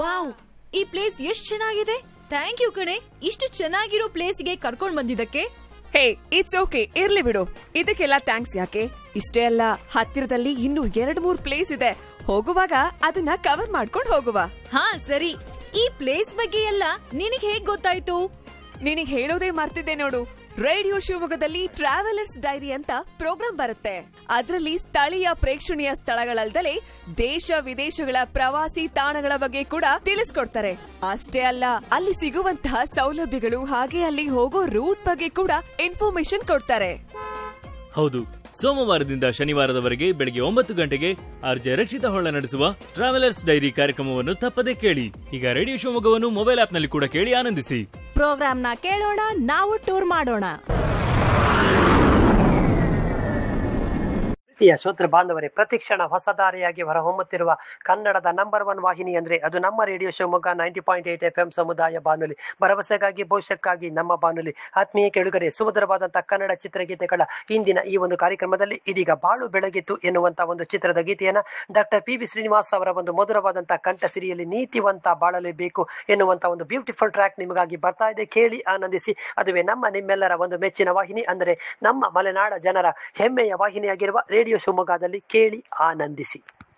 wow ಈ place ಎಷ್ಟ್ ಚೆನ್ನಾಗಿದೆ ಥ್ಯಾಂಕ್ ಯು ಕಣೆ ಇಷ್ಟು ಚೆನ್ನಾಗಿರೋ ಪ್ಲೇಸ್ಗೆ ಕರ್ಕೊಂಡ್ ಬಂದಿದ್ದಕ್ಕೆ ಹೇ ಇಟ್ಸ್ ಓಕೆ ಇರ್ಲಿ ಬಿಡು ಇದಕ್ಕೆಲ್ಲ ಥ್ಯಾಂಕ್ಸ್ ಯಾಕೆ ಇಷ್ಟೇ ಅಲ್ಲ ಹತ್ತಿರದಲ್ಲಿ ಇನ್ನೂ ಎರಡ್ ಮೂರ್ ಪ್ಲೇಸ್ ಇದೆ ಹೋಗುವಾಗ ಅದನ್ನ ಕವರ್ ಮಾಡ್ಕೊಂಡು ಹೋಗುವ ಹಾ ಸರಿ ಈ ಪ್ಲೇಸ್ ಬಗ್ಗೆ ಎಲ್ಲ ನಿನಗ್ ಹೇಗ್ ಗೊತ್ತಾಯ್ತು ನಿನಗ್ ಹೇಳೋದೇ ಮರ್ತಿದ್ದೆ ನೋಡು ರೇಡಿಯೋ ಶಿವಮೊಗ್ಗದಲ್ಲಿ ಟ್ರಾವೆಲರ್ಸ್ ಡೈರಿ ಅಂತ ಪ್ರೋಗ್ರಾಂ ಬರುತ್ತೆ ಅದರಲ್ಲಿ ಸ್ಥಳೀಯ ಪ್ರೇಕ್ಷಣೀಯ ಸ್ಥಳಗಳಲ್ದಲೇ ದೇಶ ವಿದೇಶಗಳ ಪ್ರವಾಸಿ ತಾಣಗಳ ಬಗ್ಗೆ ಕೂಡ ತಿಳಿಸ್ಕೊಡ್ತಾರೆ ಅಷ್ಟೇ ಅಲ್ಲ ಅಲ್ಲಿ ಸಿಗುವಂತಹ ಸೌಲಭ್ಯಗಳು ಹಾಗೆ ಅಲ್ಲಿ ಹೋಗೋ ರೂಟ್ ಬಗ್ಗೆ ಕೂಡ ಇನ್ಫಾರ್ಮೇಶನ್ ಕೊಡ್ತಾರೆ ಹೌದು ಸೋಮವಾರದಿಂದ ಶನಿವಾರದವರೆಗೆ ಬೆಳಗ್ಗೆ ಒಂಬತ್ತು ಗಂಟೆಗೆ ಆರ್ಜೆ ರಕ್ಷಿತ ಹೊಳ್ಳ ನಡೆಸುವ ಟ್ರಾವೆಲರ್ಸ್ ಡೈರಿ ಕಾರ್ಯಕ್ರಮವನ್ನು ತಪ್ಪದೇ ಕೇಳಿ ಈಗ ರೇಡಿಯೋ ಶಿವಮೊಗ್ಗವನ್ನು ಮೊಬೈಲ್ ಆಪ್ನಲ್ಲಿ ಕೂಡ ಕೇಳಿ ಆನಂದಿಸಿ ಪ್ರೋಗ್ರಾಮ್ನ ಕೇಳೋಣ ನಾವು ಟೂರ್ ಮಾಡೋಣ ಪ್ರಿಯ ಶ್ರೋತೃ ಬಾಂಧವರೇ ಪ್ರತಿಕ್ಷಣ ಹೊಸ ದಾರಿಯಾಗಿ ಹೊರಹೊಮ್ಮುತ್ತಿರುವ ಕನ್ನಡದ ನಂಬರ್ ಒನ್ ವಾಹಿನಿ ಅಂದ್ರೆ ಅದು ನಮ್ಮ radio Shivamogga ninety point eight F M ಸಮುದಾಯ ಬಾನುಲಿ ಭರವಸೆಗಾಗಿ ಭವಿಷ್ಯಕ್ಕಾಗಿ ನಮ್ಮ ಬಾನುಲಿ ಆತ್ಮೀಯ ಕೆಳುಗರೆ ಸುಮಧುರವಾದಂತಹ ಕನ್ನಡ ಚಿತ್ರಗೀತೆಗಳ ಇಂದಿನ ಈ ಒಂದು ಕಾರ್ಯಕ್ರಮದಲ್ಲಿ ಇದೀಗ ಬಾಳು ಬೆಳಗಿತ್ತು ಎನ್ನುವಂತ ಒಂದು ಚಿತ್ರದ ಗೀತೆಯನ್ನ ಡಾಕ್ಟರ್ ಪಿ ವಿ ಶ್ರೀನಿವಾಸ್ ಅವರ ಒಂದು ಮಧುರವಾದಂತಹ ಕಂಠಸಿರಿಯಲ್ಲಿ ನೀತಿವಂತ ಬಾಳಲೇಬೇಕು ಎನ್ನುವಂತ ಒಂದು ಬ್ಯೂಟಿಫುಲ್ ಟ್ರ್ಯಾಕ್ ನಿಮಗಾಗಿ ಬರ್ತಾ ಇದೆ ಕೇಳಿ ಆನಂದಿಸಿ ಅದುವೇ ನಮ್ಮ ನಿಮ್ಮೆಲ್ಲರ ಒಂದು ಮೆಚ್ಚಿನ ವಾಹಿನಿ ಅಂದರೆ ನಮ್ಮ ಮಲೆನಾಡ ಜನರ ಹೆಮ್ಮೆಯ ವಾಹಿನಿಯಾಗಿರುವ ರೇಡಿಯೋ ಶಿವಮೊಗ್ಗದಲ್ಲಿ ಕೇಳಿ ಆನಂದಿಸಿ